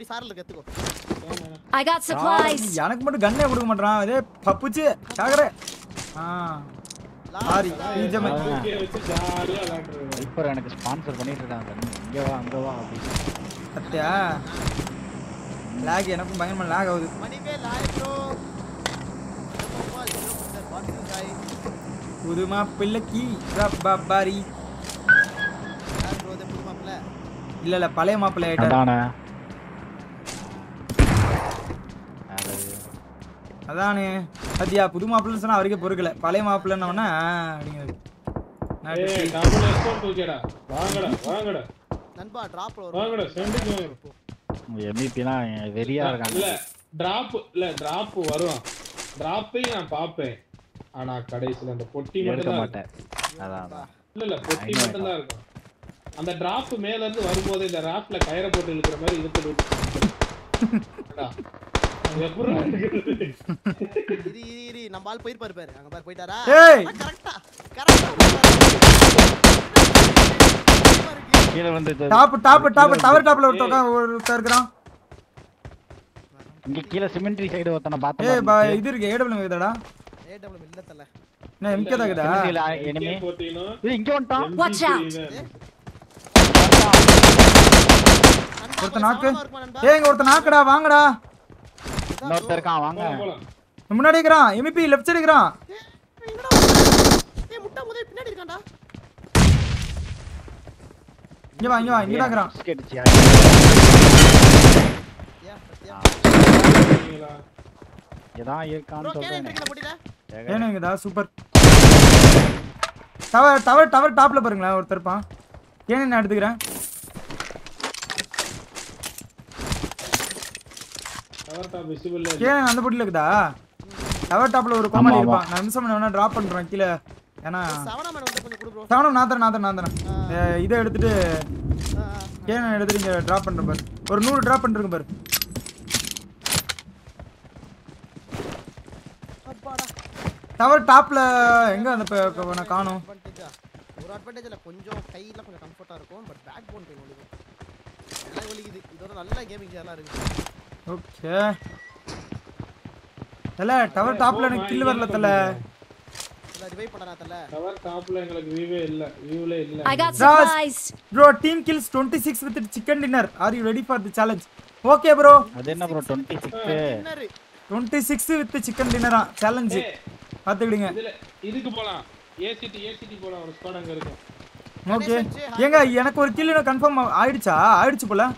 சாரல கத்துக்கோ I got supplies. எனக்கு மட்டும் கண்ணே கொடுக்க மாட்டான் அதே பப்புச்சு சாகரே ஆ சாரி பீஜமே இங்கே வச்சு ஜாலியா விளையாடுறது இப்போ எனக்கு ஸ்பான்சர் பண்ணிட்டு இருக்காங்க இங்க வா அங்க வா அப்படி சத்தியா லேக் எனக்கும் பயங்கரமா லேக் ஆகுது மணிவே லாய் ப்ரோ ஹாய் புதுமா பிள்ளைக்கு ரப்பாரி யார் ப்ரோ இது புது மாப்பிள்ள இல்ல இல்ல பழைய மாப்பிள்ளை ஆயிட்டார் அதானே அதானே சத்தியா புது மாப்பிள்ளைன்னு சொன்னா அவருக்கே பொறுக்கல பழைய மாப்பிள்ளைன்னு அப்படிங்கிறது ஏய் டபுள் எஸ்கோர் தூக்கிடா வாங்கடா வாங்கடா நண்பா டிராப்ல வரும் வாங்கடா செண்டுக்கு எம்இபிலாம் வெறியா இருக்காங்க இல்ல டிராப் இல்ல டிராப் வரும் டிராப்பையும் நான் பாப்பேன் ஆனா கடைசில அந்த பொட்டி மட்டும் எடுக்க தான் மாட்டேன் அதான் அதான். இல்ல இல்ல பொட்டி I know, மட்டும் தான் இருக்கும் அந்த டிராப் மேல இருந்து வரும்போது இந்த ராப்ல கயிறை போட்டு இழுக்கிற மாதிரி இழுத்து விட்டு எப்படி இருக்குது? இரி இரி இரி நம்ம ஆள் போயிருப்பாரு பாரு அங்க பாரு போயிட்டாரா ஏய் கரெக்டா கரெக்டா கீழே வந்து இது- டாப் டாப் டாப் டவர் டாப்ல ஒருத்தர் ஒருத்தர் இருக்கிறான் இங்க கீழே சிமெண்ட்ரி சைடு ஒருத்தனை ஏய் பா பார்த்தேன் இது இருக்கு ஏடபிள்யூ இருக்குதாடா ஏடபிள்யூ இல்ல தல என்ன எம்கே தான் இருக்குதா எனிமே போட்டீங்கன்னா இது இங்க வந்துட்டான் Watch out. ஒருத்த நாக்கு ஏய் இங்க ஒருத்த நாக்குடா வாங்கடா இன்னொருத்தர் இருக்கான் வாங்க போலாம், போலாம். முன்னாடி இருக்கிறான் எம்இபி லெஃப்ட் சைடு இருக்கிறான் ஏய் முட்டை முதல் பின்னாடி இருக்கான்டா இங்க வா இங்க வா இங்க தான் இருக்கிறான் Risk அடிச்சியா? ஏன் சத்யா போறீங்களா? இதான் இருக்கான்னு ப்ரோ கேன் சொல்றேன் என்ட்ரில போடிடா ஏனுங்கதா சூப்பர் டவர் டவர் டவர் டாப்ல பாருங்களேன் ஒருத்தர் இருப்பான் ஏன்னு நான் எடுத்துக்கிறேன் Tower top visible ல இல்ல. ஏன் அந்த பொட்டில இருக்குதா டவர் டாப்ல ஒரு கோமாளி ஆமா, இருப்பான் நான் நிமிஷம் வேணா டிராப் பண்றேன் கீழே ஏன்னா சவனா மேன் வந்து கொஞ்சம் குடு ப்ரோ தவணம் நாத்தரன் நாத்தரன் நாத்தரன் இதை எடுத்துட்டு கேன எடுத்துட்டு இங்க டிராப் பண்றேன் பாரு ஒரு நூறு டிராப் பண்ணிருக்கேன் பாரு அப்பாடா டவர் டாப்ல எங்க அந்த ப- ப- நான் காணோம் அட்வான்டேஜா ஒரு அட்வான்டேஜ் இல்ல கொஞ்சம் கையில கொஞ்சம் கம்ஃபர்ட்டா இருக்கும் பட் பேக் போன் பெயின் வலிக்கும் நல்லா வலிக்குது இதோட நல்ல கேமிங் சேரலாம் இருக்கு ஓகே தல டவர் டாப்ல எனக்கு கில் வரல தல இல்ல ரிவைவ் பண்ணனா தல Tower top ல எங்களுக்கு view ஏ இல்ல view லே இல்ல I got Ross. supplies. Bro team kills 26 with chicken dinner are you ready for the challenge okay bro அது என்ன ப்ரோ டுவெண்ட்டி சிக்ஸ் என்னரு 26 வித் சிக்கன் டின்னரா சேலஞ்ச் ஏய், பாத்துக்கிடுங்க இதுல இதுக்கு போலாம் ACT ACT போலாம் ஒரு ஸ்குவாட் அங்க இருக்கு ஓகே ஏங்க எனக்கு ஒரு கில் கன்ஃபார்ம் ஆயிடுச்சா ஆயிடுச்சு போல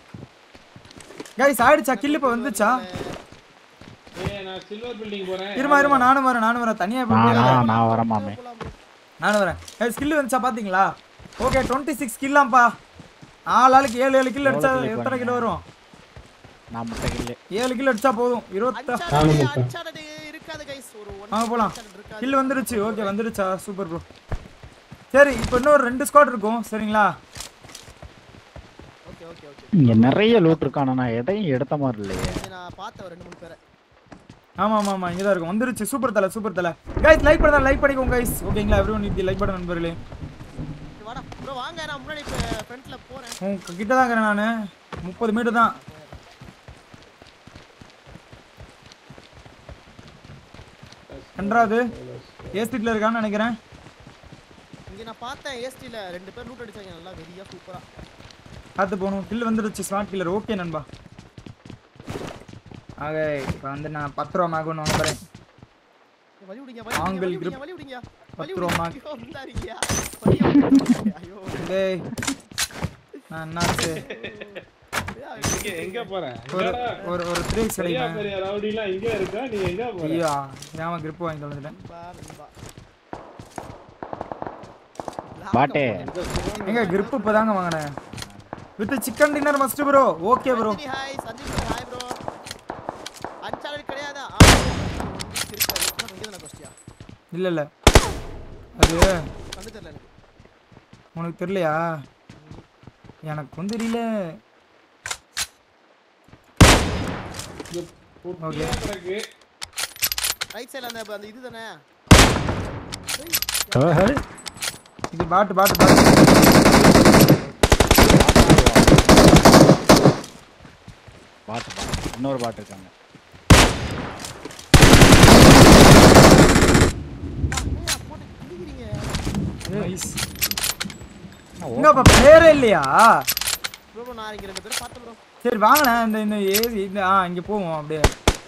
கைஸ் ஆயிடுச்சா கில் இப்போ வந்துச்சா ஏய் நான் சில்வர் பில்டிங் போறேன் இருமா இருமா நானும் வரேன் நானும் வரேன் தனியா போய் நான் நான் நான் வரேன் மாமே நானும் வரேன் கைஸ் கில் வந்துச்சா பாத்தீங்களா ஓகே 26 கில்லாம்ப்பா நாலு ஆளுக்கு ஏழு ஏழு கில் அடிச்சா எவ்வளவு kill எத்தனை கிலோ வரும் நான் முட்டை கில்லு ஏழு கில் அடிச்சா போதும் இருபத்தா அச்சாடே அச்சாடே இருக்காது கைஸ் ஒரு ஒன் வாங்க போலாம் இருக்காது கில் வந்துருச்சு ஓகே வந்துருச்சா சூப்பர் ப்ரோ சரி இப்போ இன்னொரு ரெண்டு ஸ்குவாட் இருக்கும் சரிங்களா ஓகே ஓகே ஓகே இங்க நிறைய லூட் இருக்கான நான் எதையும் எடுத்த மாதிரி இல்லையே நான் பார்த்த ஒரு ரெண்டு மூணு பேரை ஆமா ஆமா ஆமா இங்க தான் இருக்கும் வந்துருச்சு சூப்பர் தலை சூப்பர் தலை கைஸ் லைக் பண்ணா லைக் பண்ணிக்கோங்க கைஸ் ஓகேங்களா எவ்ரிவன் இப்படி லைக் பண்ண நண்பர்களே சரி, வாடா ப்ரோ வாங்க நான் முன்னாடி இப்ப ஃப்ரண்ட்ல போறேன் உங்க கிட்ட தான் இருக்கிறேன் நானு முப்பது மீட்டர் தான் ரெண்டாவது ஏ ஸ்ட்ரீட்ல இருக்கான்னு நினைக்கிறேன் இங்க நான் பார்த்தேன் ஏஸ்டில ரெண்டு பேர் லூட் அடிச்சாங்க நல்லா வெறியா சூப்பரா பார்த்து போகணும் கில் வந்துருச்சு ஸ்மார்ட் கில்லர் ஓகே நண்பா ஆக இப்போ வந்து நான் பத்து ரூபா மேக் ஒன்று வாங்குறேன் வலி விடுங்க ஆங்கிள் வலி grip. விடுங்க வலி விடுங்க பத்து வலி ரூபா விடுங்க mark. ஐயோ இந்தாரிங்கயா வலி விடுங்க. ஐயோ டேய் நான் என்னாச்சு எங்க எங்க போறேன் ஒரு எங்கடா? ஒரு ஒரு த்ரீ எக்ஸ் பெரிய கிடைக்கும் பெரிய ரவுடி எல்லாம் இங்க இருக்கா நீ எங்க போற ஐயா ஏமா கிரிப் வாங்கி தொலைஞ்சிட்டேன் நண்பா, நண்பா. பாட்டே எங்க கிரிப் இப்போதாங்க வாங்கினேன் with chicken dinner must bro okay bro Ranjini hi Sandeep bro hi bro அன்சாலரி கிடையாதா ஆ இருக்காது இங்க தான கொஸ்டியா இல்ல இல்ல அது வந்து தெரியல எனக்கு உனக்கு தெரியலையா எனக்கும் தெரியல குட்டியா கிடக்கு ரைட் சைடுல அந்த அந்த இது தானே இது பாட்டு பாட்டு பாட்டு பாட்டு பாட்டு இன்னொரு பாட்டு இருக்காங்க என்னய்யா போட்டு கிழிக்கிறீங்க? நைஸ் இங்கப்பா பேரே இல்லையா bro, bro, நான் இங்க ரெண்டு பேரும் பார்த்தேன் bro. சரி வாங்கண்ணே இந்த இந்த ஏசி இந்த ஆ இங்க போவோம் அப்படியே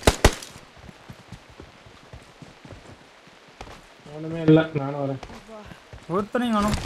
ஒண்ணுமே இல்ல நானும் வரேன் ஒருத்தனையும் காணும்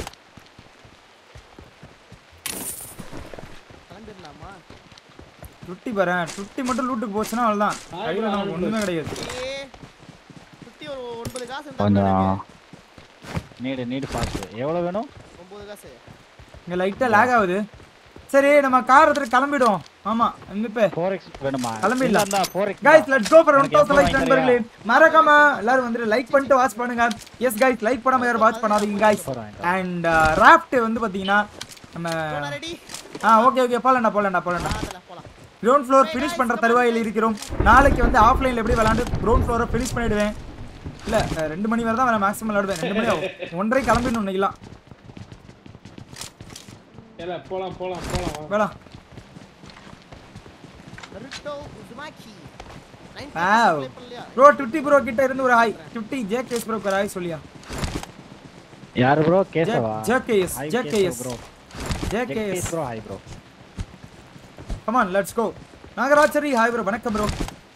கிளம்பிடலாமா? டுட்டி பாறேன் டுட்டி மட்டும் லூட்டுக்கு போச்சுன்னா அவ்வளோதான் கையில் நமக்கு ஒன்றுமே கிடையாது ஏய், சுத்தி ஒரு ஒன்பது காசு இருந்தா கொஞ்சம் எனக்கு. நீடு நீடு பாட்டு எவ்வளோ வேணும் ஒன்பது காசு இங்கே லைட்டாக லேக் ஆகுது சரி நம்ம கார் எடுத்துட்டு கிளம்பிடுவோம் ஆமாம் இப்போ ஃபோர் எக்ஸ் வேணுமா கிளம்பிடலாம். இருந்தா four X guys let's go for எனக்கு 1000 எப்போ லைக் வாங்கி நண்பர்களே மறக்காம எல்லாரும் வந்து லைக் பண்ணிட்டு வாட்ச் பண்ணுங்க எஸ் கைஸ் லைக் பண்ணாம யாரும் வாட்ச் பண்ணாதீங்க கைஸ் அண்ட் ராஃப்ட் வந்து பாத்தீங்கன்னா நம்ம bro, நான் ready? ஆ ஓகே ஓகே போலண்டா போலண்டா போலண்டா வா, தல, போலாம். கிரவுண்ட் ஃப்ளோர் ஃபினிஷ் பண்ற தருவாயில் இருக்கிறோம் நாளைக்கு வந்து ஆஃப்லைன்ல எப்படி விளையாண்டு கிரவுண்ட் ஃப்ளோரை ஃபினிஷ் பண்ணிடுவேன் இல்ல அஹ், ரெண்டு மணி வரை தான் நான் மேக்ஸிமம் விளையாடுவேன் ரெண்டு மணி ஆகும் ஒன்றரை கிளம்பிடணும் இன்னைக்கெல்லாம் இல்ல போலாம் போலாம் போலாம் வா. வேணாம் Naruto Uzumaki. 90 Wow. play பண்ணலையா? ப்ரோ டுட்டி ப்ரோ கிட்ட இருந்து ஒரு ஹாய் டுட்டி ஜே கேஸ் ப்ரோ ஒரு ஹாய் சொல்லியா யாரு bro Keshava J K S hi J K S bro J K S K S bro hi bro come on let's go Nagarachari hi bro வணக்கம் ப்ரோ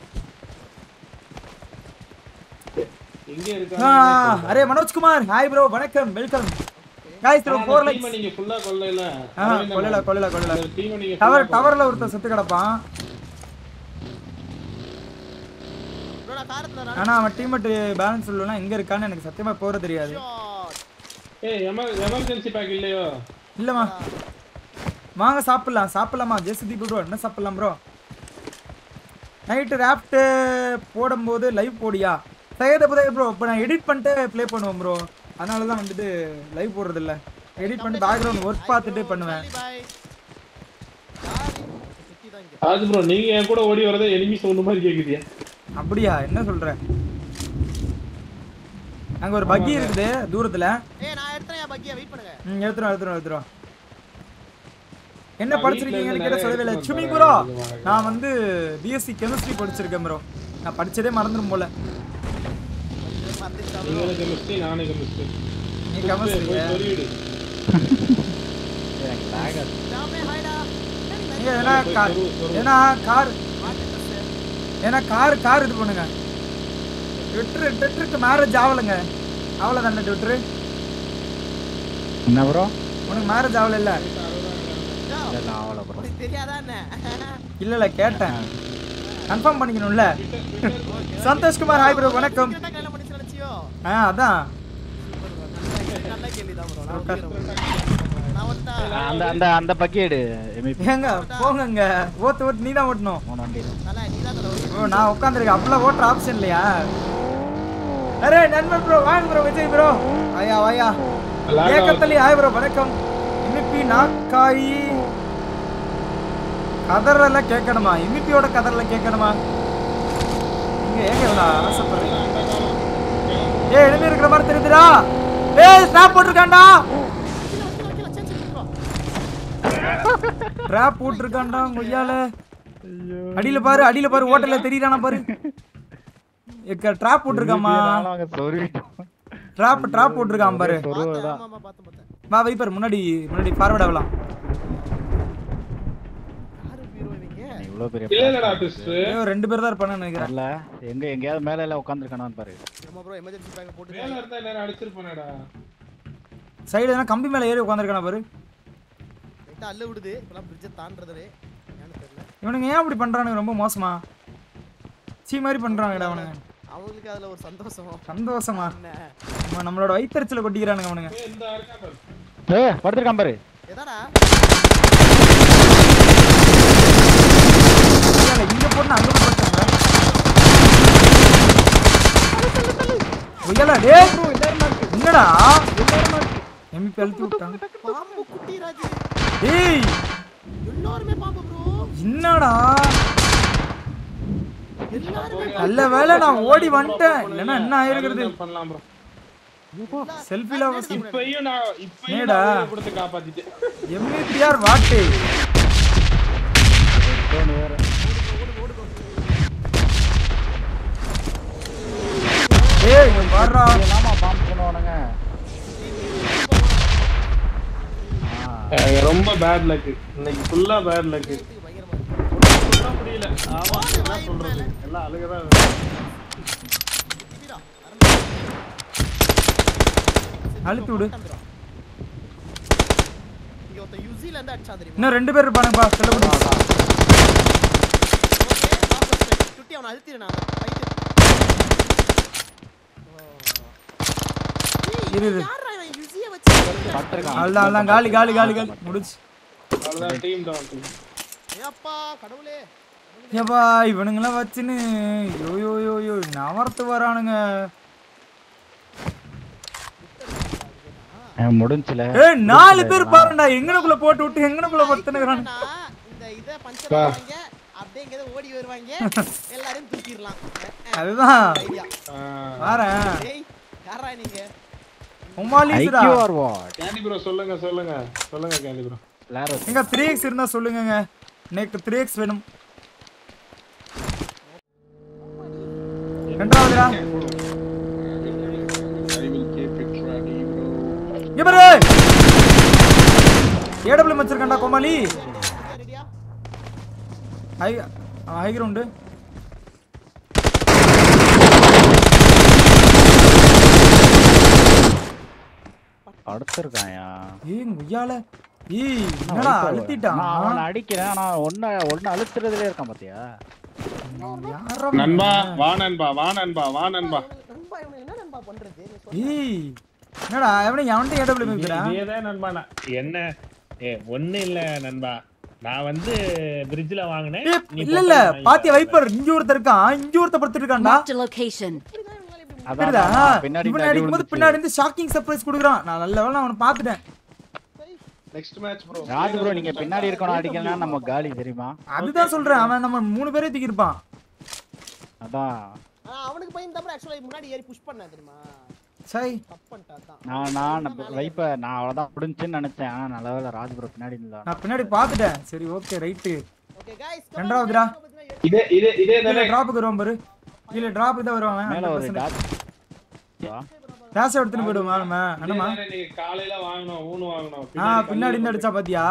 எங்க ஆ, இருக்காங்க அரே மனோஜ் குமார் ஹாய் ப்ரோ வணக்கம் welcome guys bro four team likes நீங்க ஃபுல்லா கொல்லல ஆ கொல்லல கொல்லல கொல்லல டீம் நீங்க டவர் டவர்ல ஒருத்தன் செத்து கிடப்பான் bro, நான் காரத்துல run ஆனா அவன் டீம்மேட் பேலன்ஸ் சொல்லலாம் எங்க இருக்கான்னு எனக்கு சத்தியமா போற தெரியாது shot. ஏய் எமர்ஜென்சி பேக் இல்லையோ இல்லம்மா வாங்க சாப்பிடலாம் சாப்பிடலாமா ஜெயசுதி ப்ரோ என்ன சாப்பிடலாம் ப்ரோ நைட்டு ராப்ட் போடும்போது லைவ் போடியா சையத புதைய ப்ரோ இப்போ நான் எடிட் பண்ணிட்டு ப்ளே பண்ணுவேன் ப்ரோ அதனால தான் வந்துட்டு லைவ் போடுறது இல்ல எடிட் பண்ணி பேக்ரவுண்ட் ஒர்க் பார்த்துட்டு பண்ணுவேன் Bye. யாரு? சுத்தி தான் இங்க. ராஜ் ப்ரோ நீங்க என் கூட ஓடி வரதே எனிமி சவுண்ட் மாதிரி கேக்குதியா அப்படியா என்ன சொல்ற அங்க ஒரு பக்கி இருக்குது தூரத்துல ஏய், நான் எடுத்தேன் என் பக்கியை, wait பண்ணுங்க. ம் எடுத்துரும் எடுத்துரும் எடுத்துரும் என்ன நான் படிச்சிருக்கீங்கன்னு வீட்ல கேட்ட இருந்து சொல்லவே இல்லை நிறைய சுமி எடுத்துட்டு ப்ரோ வந்தேன். நான் வந்து பிஎஸ்சி கெமிஸ்ட்ரி படிச்சிருக்கேன் ப்ரோ நான் படிச்சதே மறந்துடும் போல மறந்துட்டா bro. நீங்களும் கெமிஸ்ட்ரி நானும் கெமிஸ்ட்ரி நீ கெமிஸ்ட்ரி போய் சொல்லிடு எனக்கு lag ஆகுது. ஜாமே, hi டா. என்னடி நீங்க ஏன்னா கார் ஏன்னா கார் மாட்டு dress. ஏன்னா கார் கார் இது பண்ணுங்க ட்விட்டர் ட்விட்டருக்கு மேரேஜ் ஆகலைங்க அவ்வளோதானே ட்விட்டரு என்ன ப்ரோ உனக்கு மேரேஜ் ஆகல இல்ல ஜா, இல்ல ஆவல ப்ரோ உனக்கு தெரியாதா என்ன? இல்ல இல்ல கேட்டேன் கன்ஃபார்ம் பண்ணிக்கணும்ல சந்தோஷ்குமார் ஹாய் ப்ரோ வணக்கம் secret ஆ கல்யாணம் பண்ணிச்சு நினைச்சியோ? ஆ அதான் நல்ல- நல்ல கேள்விதான் bro. நான் ஒத்துக்கிறேன். நான் ஒத்தா. அந்த அந்த அந்த பக்கி எடு எம்இபி ஏங்க போங்கங்க ஓட்டு ஓட்டு நீ தான் ஓட்டணும் மூணு வண்டி தல, நீதான் தல ஒரு- ஓ நான் உட்காந்துருக்கேன் அப்பெல்லாம் ஓட்டுற ஆப்ஷன் இல்லையா அரே நண்பன் ப்ரோ வாங்க ப்ரோ விஜய் ப்ரோ ஐயா ஐயா ஏக்கத்தலி ஆய் ப்ரோ வணக்கம் இமிப்பி நாக்காயி கதறெல்லாம் கேட்கணுமா இமிப்பியோட கதறெல்லாம் கேட்கணுமா இங்க ஏங்க இவ்வளோ ஆசைப்படுறீங்க ஏ எளிமையா இருக்கிற மாதிரி தெரியுதுடா ஏய் ஸ்டாப் போட்டிருக்கான்டா வைக்கல, வைக்கல, வைக்கல. சரி, சரி, bro. ட்ராப் போட்டிருக்கான்டா கொய்யால அடியில பாரு அடியில பாரு ஹோட்டல்ல தெரியுறானா பாரு ட்ராப் போட்டிருக்காம்மா ட்ராப் ட்ராப் போட்டிருக்கான் பாரு பார்த்தேன், ஆமா, ஆமா, பார்த்தேன், பார்த்தேன். வா வைப்பர் முன்னாடி முன்னாடி ஃபார்வர்ட் ஆகலாம் யாரு hero இவங்க? இவ்வளோ பெரிய இல்ல இல்லடா ட்விஸ்ட் ஐயோ ரெண்டு பேர் தான் இருப்பானு நினைக்கிறேன் தெரியல எங்க எங்கேயாவது மேல எல்லாம் உட்காந்துருக்கானு பாரு ஆமா bro, emergency bag போட்டு மேல இருந்தா எல்லாரும் அடிச்சிருப்பானடா சைடு எதனா கம்பி மேல ஏறி உட்காந்துருக்கானா பாரு லைட்டா அள்ளு விடுது இப்பெல்லாம் பிரிட்ஜை தாண்டதுலே ஏன்னு தெரியல இவனுங்க ஏன் அப்படி பண்றானுங்க ரொம்ப மோசமா சீ மாதிரி பண்றானுங்கடா அவனுங்க அவங்களுக்கு அதுல ஒரு சந்தோஷம் சந்தோஷமா என்ன நம்ம நம்மளோட வயிற்றுல கொட்டிக்கிறானுங்க அவனுங்க ஏய், இந்த இருக்கா பாரு ஏ படுத்துருக்கான் பாரு எதாடா ஐயால, இங்க போட்டு அங்க போட்டாங்க ஐயால டேய் என்னடா எம்பி அழுத்தி விட்டான் பாம்பு குட்டி ராஜு டேய் எல்லாருமே பாம்பு ப்ரோ என்னடா எல்லாருமே நல்ல வேளை நான் ஓடி வந்துட்டேன் இல்லைன்னா என்ன ஆயிருக்கிறது பண்ணலாம் ப்ரோ செல்ஃபில இப்பயும் நான் இப்பயும் என்னடா? நான் உயிரை கொடுத்து காப்பாத்திட்டேன் எம்இபிஆர் வாட்டு தோணு வேற ஏய் இங்க பாருடா என்னமா பாம்பு பண்ணுவானுங்க ஆ, அஹ் ரொம்ப பேட் லக் இன்னைக்கு ஃபுல்லா பேட் லக் பயங்கரமா இருக்கு சொல்ல முடியல ஆமா என்ன சொல்றது எல்லாம் அழுகதான் ஸ்பீடா அழுத்தி விடு. இங்க ஒருத்தன் யுசில இருந்து அடிச்சா தெரியுமா இன்னும் ரெண்டு பேர் இருப்பானுங்கப்பா செல்லப்படி ஓகே வாபஸ் சுட்டி அவனை அழுத்திடு நான் ஃபைட் இரு, இரு. யாரா இவன் யுசிய வச்சு பட்டிருக்கான். அதான் அதான் காலி காலி காலி காலி முடிச்சு அவ்வளவுதான் டீம் தான் team. ஏப்பா கடவுளே ஏப்பா இவனுங்களாம் வச்சுன்னு யோ யோ யோ யோ நவரத்து வரானுங்க ஆ, முடிஞ்சுல ஏய் நாலு பேர் பாருடா எங்கனக்குள்ள போட்டு விட்டு எங்கனக்குள்ள பத்துனுக்குறானு என்னன்னா, இந்த இத பஞ்சர் பண்ணுவாங்க அப்படியே இங்க ஓடி வருவாங்க எல்லாரையும் தூக்கிடலாம் அதுதான் ஐடியா ஆஹ் பாரேன் டேய் யாரா நீங்க உமாலிஸ்டா IQ or what candy bro சொல்லுங்க சொல்லுங்க சொல்லுங்க கேண்டி ப்ரோ லாரோ எங்க த்ரீ எக்ஸ் இருந்தா சொல்லுங்கங்க எனக்கு த்ரீ எக்ஸ் வேணும் ரெண்டாவதுடா I will keep it ready, bro. இங்க பாரு ஏடபிள்யூ வச்சிருக்கேன்டா கோமாளி ரெடியா ஹை ஹை கிரவுண்டு அடுத்திருக்காயா ஏய் முய்யால ஏய் என்னடா அழுத்திட்டான் நான் அவனை அடிக்கிறேன் ஆனா ஒன்ன ஒன்னு அழுத்துறதுலயே இருக்கான் பாத்தியா யாரா நண்பா வா நண்பா வா நண்பா வா நண்பா நண்பா இவனை என்ன நண்பா பண்றது நீ சொல்லு. ஏய் என்னடா எவனை எவன்ட்ட ஏடபிள்யூ வைக்கிறான் இதேதான் நண்பா நான் என்ன ஏ ஒண்ணு இல்ல நண்பா நான் வந்து பிரிட்ஜ்ல வாங்கினேன் ஏய், நீ இல்ல இல்ல போட்டோ வாங்கி பாத்தியா வைப்பர் இங்க ஒருத்தர் இருக்கான் இங்க ஒருத்தர் படுத்துட்டு இருக்கான்டா Marked a location. அதான் புரியுதா அதான், பின்னாடி இவனை அடி அடிக்கும்போது விழுந்துச்சு. பின்னாடி இருந்து ஷாக்கிங் சர்ப்ரைஸ் கொடுக்குறான் நான் நல்ல வேளை அவனை பார்த்துட்டேன் next match bro Raj bro நீங்க பின்னாடி இருக்கணும் அடிக்கலாம் நம்ம காலி தெரியுமா அதுதான் சொல்றேன் அவன் நம்ம மூணு பேரே தூக்கியிருப்பான் அதான் ஆனா அவனுக்கு பையன் தான் ஆக்சுவலா முன்னாடி ஏறி புஷ் பண்ண தெரியுமா சை தப்பு பண்ணிட்டா தான் நான் நான் நம்ம வைப்ப நான் அவ்வளவுதான் முடிஞ்சுன்னு நினைச்சேன் ஆனா நல்ல வேளை ராஜ் ப்ரோ பின்னாடி இருந்தா நான் பின்னாடி பார்த்துட்டேன் சரி ஓகே ரைட்டு ஓகே गाइस ரெண்டாவதுடா. இதே இதே இதே கீழே தானே டிராப்புக்கு வருவான் பாரு கீழே டிராப் தான் வருவான் மேல ஒரு டாட் ரேஷை எடுத்துட்டு போயிடுவோம் நம்ம இதே என்னமா தானே நீங்க காலையில வாங்கணும் ஊனு வாங்கணும் ஆ பின்னாடி இருந்து அடிச்சா பாத்தியா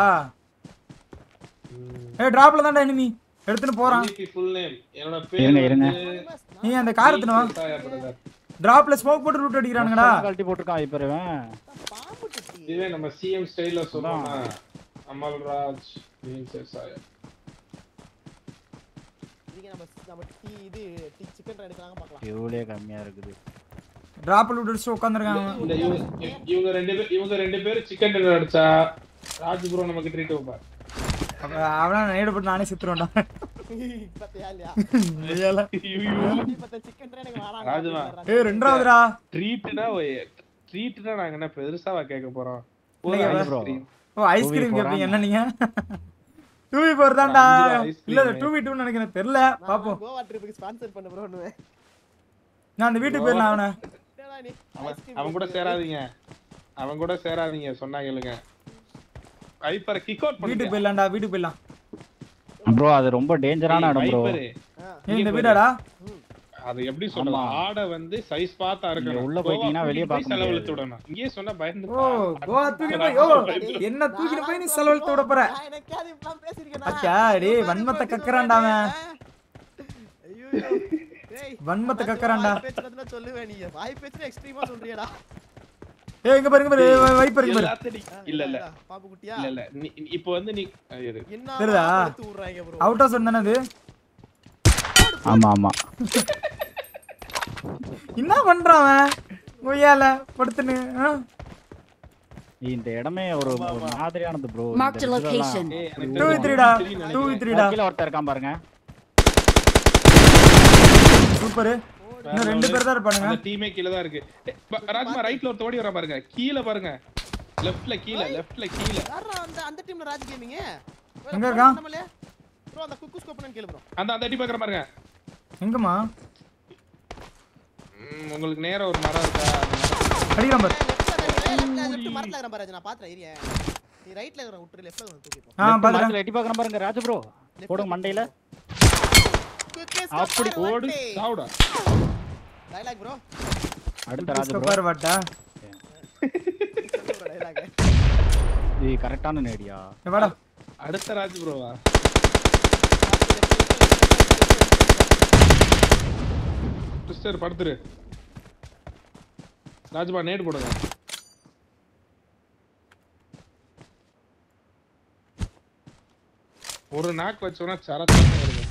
ஏய் டிராப்ல தான்டா எனிமி எடுத்துட்டு போறான் ஃபுல் நேம் என்னோட இருங்க, பேர் இருங்க. வந்து நீ அந்த கார் எடுத்துட்டு வா சாயா brother. டிராப்ல ஸ்மோக் போட்டு ரூட் அடிக்கிறானுங்கடா கழட்டி போட்டிருக்கான் இப்ப இவன் பாம்பு குட்டி இதுவே நம்ம சிஎம் ஸ்டைல்ல சொல்லணும்னா அமல்ராஜ் மீன்ஸ் சாயா இதுக்கு நம்ம நம்ம டீ இது டீ சிக்கன் எடுக்கலாங்க பார்க்கலாம் எவ்வளோ கம்மியா இருக்குது டிராப்ல விட்டு அடிச்சு உட்காந்துருக்காங்க இந்த இவங்க இவங்க ரெண்டு பேர் இவங்க ரெண்டு பேரும் சிக்கன் டின்னர் அடிச்சா ராஜ் ப்ரோ நமக்கு ட்ரீட் வைப்பார் அவனா நேடு நானே சித்துருவேன்டா பத்தியா இல்லையா ஐயால. பத்த சிக்கன் எனக்கு வேணாம் ராஜுவா. ஏய் ரெண்டாவதுடா ட்ரீட்னா ட்ரீட்னா நாங்க என்ன பெருசாவா கேட்க போறோம் ஒரு இல்லையா ice bro. cream. ஓ ஐஸ்கிரீம் Two V கேப்பீங்க four என்ன நீங்க டூ வி ஃபோர் தான்டா அஞ்சு ரூபா ice cream. இல்ல டூ வி டூன்னு நினைக்கிறேன் தெரியல பாப்போம் கோவா ட்ரிப்புக்கு ஸ்பான்சர் பண்ண ப்ரோ ஒண்ணு நான் அந்த வீட்டுக்கு போயிடலாம் அவனை என்னடா நீ அவன் அவன் கூட சேராதீங்க அவன் கூட சேராதீங்க சொன்னா கேளுங்க வைப்பரை கிக் அவுட் வீட்டுக்கு பண்ணிட்டு போயிடலாம்டா வீட்டுக்கு போயிடலாம் ப்ரோ அது ரொம்ப டேஞ்சரான இடம் ப்ரோ வைப்பரு ஏய், இந்த வீடாடா அது எப்படி சொல்றது ஆமா. ஆடை வந்து சைஸ் பார்த்தா இருக்கணும் நீங்க உள்ள கோவா போயிட்டீங்கன்னா வெளிய கூட்டிட்டு போய் பார்க்க செலவழித்து விடணும் இங்கேயே சொன்னா பயந்து ஓ கோவா தூக்கி போய் ஓ என்ன தூக்கிட்டு போய் நீ செலவழித்து விட போற நான் எனக்கே அது இப்பலாம் பேசிருக்கேனா பாத்தியா, டேய், வன்மத்தை கக்கறான்டா அவன். ஐயோ டேய் வன்மத்தை கக்கறான்டா பேச்சுறதுல சொல்லுவே நீ வாய் பேச்சுல எக்ஸ்ட்ரீமா சொல்றியடா ஏய் இங்க பாருங்க பாரு வைப்பர் இங்க பாரு எல்லாத்தையும் இல்ல இல்ல பாப்பு குட்டியா இல்ல இல்ல நீ- நீ- இப்போ வந்து நீ அஹ் இரு. என்ன தெரியுதா? எடுத்து விடுறாங்க ப்ரோ அவுட் ஹவுஸ் தானே அது ஆமா ஆமா என்ன பண்றான் அவன் கொய்யால படுத்துன்னு ஆ? இந்த இடமே ஒரு ஒரு மாதிரியானது ப்ரோ Marked a location. ஏய், எனக்கு டூ தெரிஞ்சு த்ரீடா தெரியும் டூ நினைக்கிறேன். த்ரீடா கீழே ஒருத்தர் இருக்கான் பாருங்க சூப்பர் இன்னும் ரெண்டு பேர் தான் இருப்பானுங்க அந்த டீமே கீழ தான் இருக்கு ஏய், ப- ராஜ்மா ரைட்ல ஒரு ஓடி வரா பாருங்க கீழ பாருங்க லெஃப்ட்ல கீழ லெஃப்ட்ல கீழ யாரா அந்த அந்த டீம்ல ராஜ் கேமிங் எங்க இருக்கான்? ப்ரோ அந்த குக்கு ஸ்கோப்னு கேளு ப்ரோ அந்த அந்த அடி பாக்குற பாருங்க எங்கம்மா ம், உங்களுக்கு நேரா ஒரு மரம் இருக்கா அடிக்கிறான் பாரு லெஃப்ட் மரத்துல இருக்கற பாரு நான் பாத்துறேன் ஏரியா நீ ரைட்ல இருக்கற விட்டுரு லெஃப்ட்ல வந்து தூக்கிப்போம் ஆ பாத்துறேன் மரத்துல எட்டி பாக்குறேன் பாருங்க ராஜ ப்ரோ போடுங்க மண்டையில குக்கு அப்படி ஸ்கோப் ஓடு சாவுடா டயலாக் ப்ரோ அடுத்த ராஜ் ப்ரோ ஸ்கப்பார் வாட்டா டைலாக் இது கரெக்டான நேடியா ஏய், வாடா அடுத்த ராஜ் ப்ரோவா சிஸ்டர் படுத்துரு ராஜ்பா நேடு போடுங்க ஒரு நாக்கு வச்சோம்னா சரத்தான வருங்க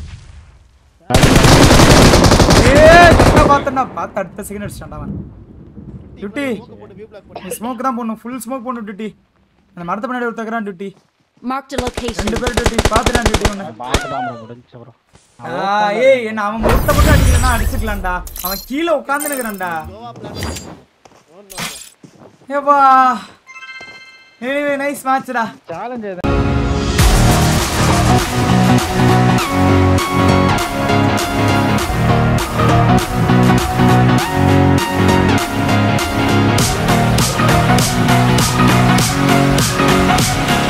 ஏய் கரெக்டா பார்த்தேன்டா பார்த்து அடுத்த செகண்ட் அடிச்சிட்டான்டா அவன் டியூட்டி போட்டு வியூ பிளாக் போட்டு ஸ்மோக் தான் போடணும் ஃபுல் ஸ்மோக் போடணும் டியூட்டி அந்த மரத்து பின்னாடி ஒருத்தக்கிறான் டியூட்டி Marked a location. ரெண்டு பேர் டியூட்டி பார்த்துட்டான் டியூட்டி ஒன்று பார்த்துதான் ப்ரோ முடிஞ்சு ப்ரோ ஏய் என்ன அவன் ஒருத்த மட்டும் அடிக்கலன்னா அடிச்சுக்கலாம்டா அவன் கீழே உட்காந்துனுக்குறான்டா கோவா பிளான் நோ நோ ஏப்பா எனிவே நைஸ் மேட்ச்டா சேலஞ்ச் ஏய்